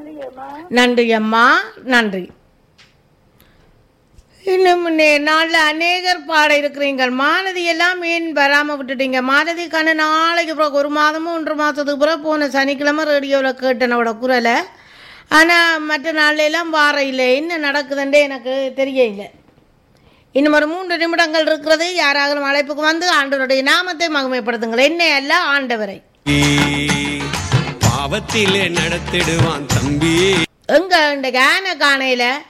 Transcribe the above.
நன்றியம்மா நன்றி அம்மா நன்றி இன்னும் நே- நாளில் அநேகர் பாட இருக்கிறீங்க மாலதி எல்லாம் ஏன் வராமல் விட்டுட்டீங்க மாலதி கண்ணு நாளைக்கு பிறகு ஒரு மாதமும் ஒன்று மாதத்துக்கு பிறகு போன சனிக்கிழமை ரேடியோவில் கேட்டனோட குரலை ஆனால் மற்ற நாள்ல எல்லாம் வார இல்லை என்ன நடக்குதுன்றே எனக்கு தெரியல இன்னும் ஒரு மூன்று நிமிடங்கள் இருக்கிறது யாராவது அழைப்புக்கு வந்து ஆண்டவருடைய நாமத்தை மகிமைப்படுத்துங்கள் என்ன அல்ல ஆண்டவரை பாவத்திலே நடத்திடுவான் தம்பி எங்க இந்த கேன காணையில்